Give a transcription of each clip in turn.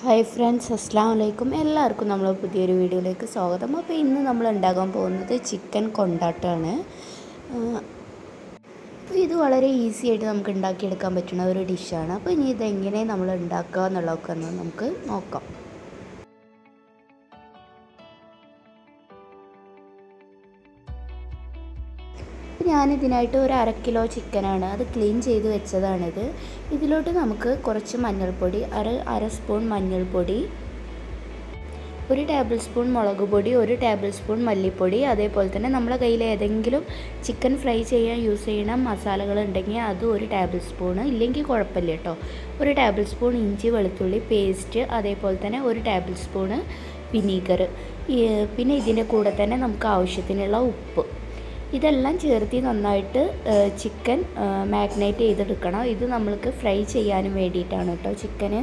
hi friends അസ്സാം വലൈക്കും എല്ലാവർക്കും നമ്മൾ പുതിയൊരു വീഡിയോയിലേക്ക് സ്വാഗതം അപ്പോൾ ഇന്ന് നമ്മൾ ഉണ്ടാക്കാൻ പോകുന്നത് ചിക്കൻ കൊണ്ടാട്ടമാണ് അപ്പോൾ ഇത് വളരെ ഈസി ആയിട്ട് നമുക്ക് ഉണ്ടാക്കിയെടുക്കാൻ പറ്റുന്ന ഒരു ഡിഷാണ് അപ്പോൾ ഇനി ഇതെങ്ങനെ നമ്മൾ ഉണ്ടാക്കുക എന്നുള്ളതൊക്കെ ഒന്ന് നമുക്ക് നോക്കാം ഞാനിതിനായിട്ട് ഒരു അര കിലോ ചിക്കനാണ് അത് ക്ലീൻ ചെയ്ത് വെച്ചതാണിത് ഇതിലോട്ട് നമുക്ക് കുറച്ച് മഞ്ഞൾപ്പൊടി അര അര സ്പൂൺ മഞ്ഞൾപ്പൊടി ഒരു ടേബിൾ സ്പൂൺ മുളക് പൊടി ഒരു ടേബിൾ സ്പൂൺ മല്ലിപ്പൊടി അതേപോലെ തന്നെ നമ്മളെ കയ്യിൽ ഏതെങ്കിലും ചിക്കൻ ഫ്രൈ ചെയ്യാൻ യൂസ് ചെയ്യുന്ന മസാലകൾ ഉണ്ടെങ്കിൽ അതും ഒരു ടേബിൾ സ്പൂണ് ഇല്ലെങ്കിൽ കുഴപ്പമില്ല കേട്ടോ ഒരു ടേബിൾ സ്പൂൺ ഇഞ്ചി വെളുത്തുള്ളി പേസ്റ്റ് അതേപോലെ തന്നെ ഒരു ടേബിൾ സ്പൂണ് വിനീഗർ പിന്നെ ഇതിൻ്റെ കൂടെ തന്നെ നമുക്ക് ആവശ്യത്തിനുള്ള ഉപ്പ് ഇതെല്ലാം ചേർത്തി നന്നായിട്ട് ചിക്കൻ മാഗ്നേറ്റ് ചെയ്തെടുക്കണം ഇത് നമ്മൾക്ക് ഫ്രൈ ചെയ്യാനും വേണ്ടിയിട്ടാണ് കേട്ടോ ചിക്കന്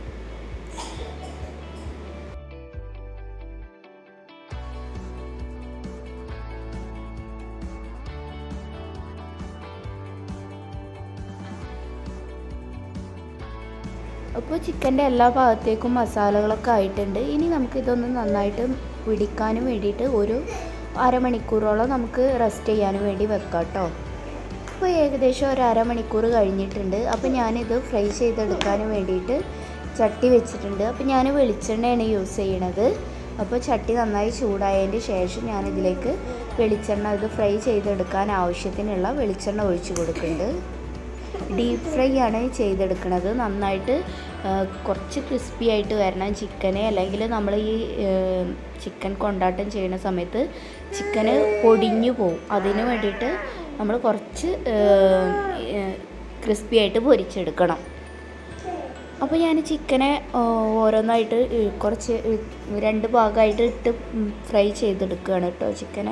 അപ്പോൾ ചിക്കൻ്റെ എല്ലാ ഭാഗത്തേക്കും മസാലകളൊക്കെ ആയിട്ടുണ്ട് ഇനി നമുക്കിതൊന്ന് നന്നായിട്ട് പിടിക്കാനും വേണ്ടിയിട്ട് ഒരു അരമണിക്കൂറോളം നമുക്ക് റെസ്റ്റ് ചെയ്യാനും വേണ്ടി വെക്കാം കേട്ടോ അപ്പോൾ ഏകദേശം ഒരു അരമണിക്കൂർ കഴിഞ്ഞിട്ടുണ്ട് അപ്പോൾ ഞാനിത് ഫ്രൈ ചെയ്തെടുക്കാനും വേണ്ടിയിട്ട് ചട്ടി വെച്ചിട്ടുണ്ട് അപ്പോൾ ഞാൻ വെളിച്ചെണ്ണയാണ് യൂസ് ചെയ്യണത് അപ്പോൾ ചട്ടി നന്നായി ചൂടായതിൻ്റെ ശേഷം ഞാനിതിലേക്ക് വെളിച്ചെണ്ണ ഇത് ഫ്രൈ ചെയ്തെടുക്കാൻ ആവശ്യത്തിനുള്ള വെളിച്ചെണ്ണ ഒഴിച്ചു കൊടുക്കുന്നുണ്ട് ഡീപ്പ് ഫ്രൈ ആണ് ചെയ്തെടുക്കുന്നത് നന്നായിട്ട് കുറച്ച് ക്രിസ്പി ആയിട്ട് വരണം ചിക്കന് അല്ലെങ്കിൽ നമ്മൾ ഈ ചിക്കൻ കൊണ്ടാട്ടം ചെയ്യുന്ന സമയത്ത് ചിക്കന് പൊടിഞ്ഞു പോവും അതിന് വേണ്ടിയിട്ട് നമ്മൾ കുറച്ച് ക്രിസ്പി ആയിട്ട് പൊരിച്ചെടുക്കണം അപ്പോൾ ഞാൻ ചിക്കനെ ഓരോന്നായിട്ട് കുറച്ച് രണ്ട് ഭാഗമായിട്ട് ഇട്ട് ഫ്രൈ ചെയ്തെടുക്കുകയാണ് കേട്ടോ ചിക്കനെ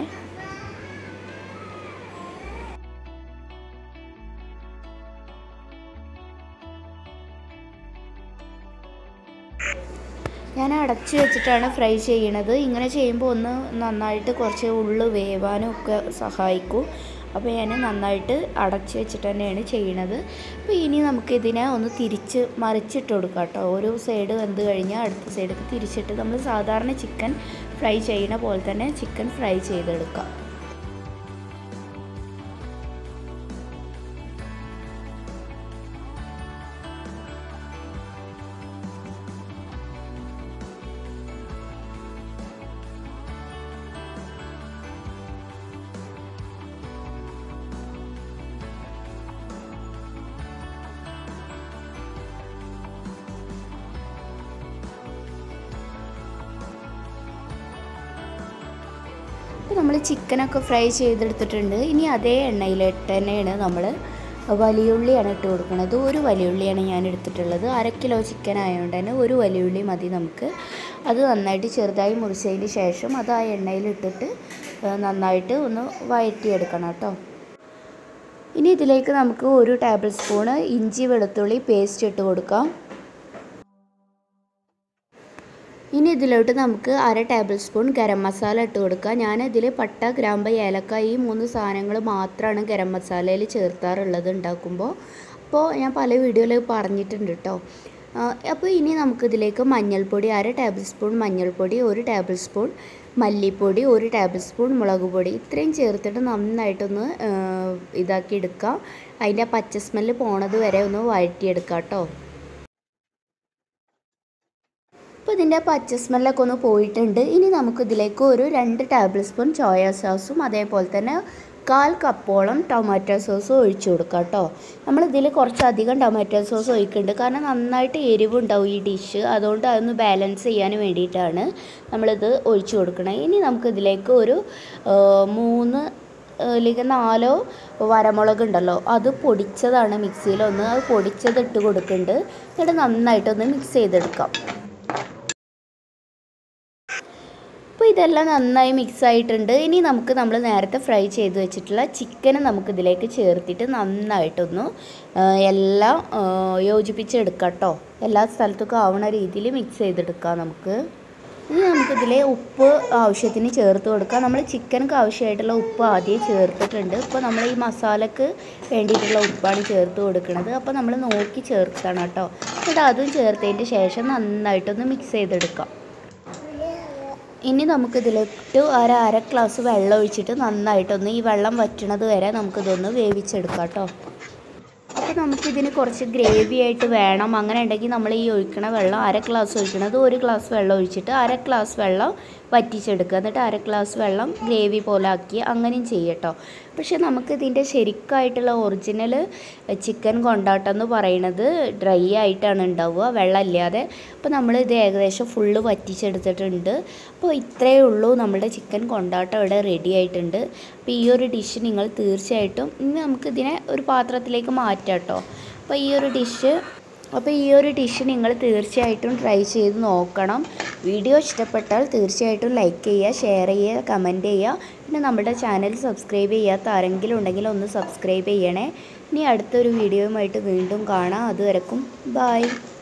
ഞാൻ അടച്ചു വെച്ചിട്ടാണ് ഫ്രൈ ചെയ്യണത് ഇങ്ങനെ ചെയ്യുമ്പോൾ ഒന്ന് നന്നായിട്ട് കുറച്ച് ഉള്ളു വേവാനും ഒക്കെ സഹായിക്കും അപ്പോൾ ഞാൻ നന്നായിട്ട് അടച്ചു വെച്ചിട്ട് തന്നെയാണ് ചെയ്യണത് അപ്പോൾ ഇനി നമുക്കിതിനെ ഒന്ന് തിരിച്ച് മറിച്ചിട്ട് കൊടുക്കാം കേട്ടോ ഒരു സൈഡ് വെന്ത് കഴിഞ്ഞാൽ അടുത്ത സൈഡിൽ തിരിച്ചിട്ട് നമ്മൾ സാധാരണ ചിക്കൻ ഫ്രൈ ചെയ്യണ പോലെ തന്നെ ചിക്കൻ ഫ്രൈ ചെയ്തെടുക്കാം ഇപ്പോൾ നമ്മൾ ചിക്കനൊക്കെ ഫ്രൈ ചെയ്തെടുത്തിട്ടുണ്ട് ഇനി അതേ എണ്ണയിലിട്ട് തന്നെയാണ് നമ്മൾ വലിയുള്ളിയാണ് ഇട്ട് കൊടുക്കുന്നത് ഒരു വലിയുള്ളിയാണ് ഞാൻ എടുത്തിട്ടുള്ളത് അര കിലോ ചിക്കൻ ആയതുകൊണ്ട് തന്നെ ഒരു വലിയുള്ളി മതി നമുക്ക് അത് നന്നായിട്ട് ചെറുതായി മുറിച്ചതിന് ശേഷം അത് ആ എണ്ണയിലിട്ടിട്ട് നന്നായിട്ട് ഒന്ന് വഴറ്റിയെടുക്കണം കേട്ടോ ഇനി ഇതിലേക്ക് നമുക്ക് ഒരു ടേബിൾ സ്പൂണ് ഇഞ്ചി വെളുത്തുള്ളി പേസ്റ്റ് ഇട്ട് കൊടുക്കാം ഇനി ഇതിലോട്ട് നമുക്ക് അര ടേബിൾ സ്പൂൺ ഗരം മസാല ഇട്ട് കൊടുക്കുക ഞാനതിൽ പട്ട ഗ്രാമ്പ് ഏലക്ക ഈ മൂന്ന് സാധനങ്ങൾ മാത്രമാണ് ഗരം മസാലയിൽ ചേർത്താറുള്ളത് ഉണ്ടാക്കുമ്പോൾ അപ്പോൾ ഞാൻ പല വീഡിയോയിൽ പറഞ്ഞിട്ടുണ്ട് കേട്ടോ അപ്പോൾ ഇനി നമുക്കിതിലേക്ക് മഞ്ഞൾപ്പൊടി അര ടേബിൾ സ്പൂൺ മഞ്ഞൾപ്പൊടി ഒരു ടേബിൾ സ്പൂൺ മല്ലിപ്പൊടി ഒരു ടേബിൾ സ്പൂൺ മുളക് പൊടി ഇത്രയും ചേർത്തിട്ട് നന്നായിട്ടൊന്ന് ഇതാക്കി എടുക്കുക അതിൻ്റെ പച്ച സ്മെല്ല് പോണത് വരെ ഒന്ന് വഴറ്റിയെടുക്കുക കേട്ടോ അപ്പോൾ ഇതിൻ്റെ പച്ച സ്മെല്ലൊക്കെ ഒന്ന് പോയിട്ടുണ്ട് ഇനി നമുക്കിതിലേക്ക് ഒരു രണ്ട് ടേബിൾ സ്പൂൺ സോയ സോസും അതേപോലെ തന്നെ കാൽ കപ്പോളം ടൊമാറ്റോ സോസും ഒഴിച്ചു കൊടുക്കുക കേട്ടോ നമ്മളിതിൽ കുറച്ചധികം ടൊമാറ്റോ സോസ് ഒഴിക്കുന്നുണ്ട് കാരണം നന്നായിട്ട് എരിവുണ്ടാവും ഈ ഡിഷ് അതുകൊണ്ട് അതൊന്ന് ബാലൻസ് ചെയ്യാൻ വേണ്ടിയിട്ടാണ് നമ്മളിത് ഒഴിച്ചു കൊടുക്കണം ഇനി നമുക്കിതിലേക്ക് ഒരു മൂന്ന് അല്ലെങ്കിൽ നാലോ വരമുളക് ഉണ്ടല്ലോ അത് പൊടിച്ചതാണ് മിക്സിയിലൊന്ന് അത് പൊടിച്ചത് ഇട്ട് കൊടുക്കുന്നുണ്ട് എന്നിട്ട് നന്നായിട്ടൊന്ന് മിക്സ് ചെയ്തെടുക്കാം അപ്പോൾ ഇതെല്ലാം നന്നായി മിക്സ് ആയിട്ടുണ്ട് ഇനി നമുക്ക് നമ്മൾ നേരത്തെ ഫ്രൈ ചെയ്ത് വെച്ചിട്ടുള്ള ചിക്കന് നമുക്കിതിലേക്ക് ചേർത്തിട്ട് നന്നായിട്ടൊന്ന് എല്ലാം യോജിപ്പിച്ചെടുക്കാം കേട്ടോ എല്ലാ സ്ഥലത്തേക്കും ആവണ രീതിയിൽ മിക്സ് ചെയ്തെടുക്കാം നമുക്ക് ഇനി നമുക്കിതിൽ ഉപ്പ് ആവശ്യത്തിന് ചേർത്ത് കൊടുക്കാം നമ്മൾ ചിക്കനക്ക് ആവശ്യമായിട്ടുള്ള ഉപ്പ് ആദ്യം ചേർത്തിട്ടുണ്ട് ഇപ്പോൾ നമ്മൾ ഈ മസാലക്ക് വേണ്ടിയിട്ടുള്ള ഉപ്പാണ് ചേർത്ത് കൊടുക്കുന്നത് അപ്പോൾ നമ്മൾ നോക്കി ചേർക്കണം കേട്ടോ എന്നിട്ട് അതും ചേർത്തതിൻ്റെ ശേഷം നന്നായിട്ടൊന്ന് മിക്സ് ചെയ്തെടുക്കാം ഇനി നമുക്കിതിലിട്ട് ഒരു അര ഗ്ലാസ് വെള്ളം ഒഴിച്ചിട്ട് നന്നായിട്ടൊന്ന് ഈ വെള്ളം വറ്റണത് വരെ നമുക്കിതൊന്ന് വേവിച്ചെടുക്കാം കേട്ടോ അപ്പോൾ നമുക്കിതിന് കുറച്ച് ഗ്രേവി ആയിട്ട് വേണം അങ്ങനെ ഉണ്ടെങ്കിൽ നമ്മൾ ഈ ഒഴിക്കണ വെള്ളം അര ഗ്ലാസ് ഒഴിക്കണത് ഒരു ഗ്ലാസ് വെള്ളം ഒഴിച്ചിട്ട് അര ഗ്ലാസ് വെള്ളം വറ്റിച്ചെടുക്കുക എന്നിട്ട് അര ഗ്ലാസ് വെള്ളം ഗ്രേവി പോലെ ആക്കി അങ്ങനെയും ചെയ്യട്ടോ പക്ഷേ നമുക്കിതിൻ്റെ ശരിക്കായിട്ടുള്ള ഒറിജിനൽ ചിക്കൻ കൊണ്ടാട്ടം എന്ന് പറയുന്നത് ഡ്രൈ ആയിട്ടാണ് ഉണ്ടാവുക വെള്ളമില്ലാതെ അപ്പോൾ നമ്മൾ ഇത് ഏകദേശം ഫുള്ള് വറ്റിച്ചെടുത്തിട്ടുണ്ട് അപ്പോൾ ഇത്രയേ ഉള്ളൂ നമ്മുടെ ചിക്കൻ കൊണ്ടാട്ടം ഇവിടെ റെഡി ആയിട്ടുണ്ട് അപ്പോൾ ഈ ഒരു ഡിഷ് നിങ്ങൾ തീർച്ചയായിട്ടും ഇനി നമുക്കിതിനെ ഒരു പാത്രത്തിലേക്ക് മാറ്റാം കേട്ടോ അപ്പോൾ ഈ ഒരു ഡിഷ് അപ്പോൾ ഈ ഒരു ഡിഷ് നിങ്ങൾ തീർച്ചയായിട്ടും ട്രൈ ചെയ്ത് നോക്കണം വീഡിയോ ഇഷ്ടപ്പെട്ടാൽ തീർച്ചയായിട്ടും ലൈക്ക് ചെയ്യുക ഷെയർ ചെയ്യുക കമൻറ്റ് ചെയ്യുക പിന്നെ നമ്മുടെ ചാനൽ സബ്സ്ക്രൈബ് ചെയ്യാത്ത ആരെങ്കിലും ഉണ്ടെങ്കിൽ ഒന്ന് സബ്സ്ക്രൈബ് ചെയ്യണേ ഇനി അടുത്തൊരു വീഡിയോയുമായിട്ട് വീണ്ടും കാണാം അതുവരെക്കും ബായ്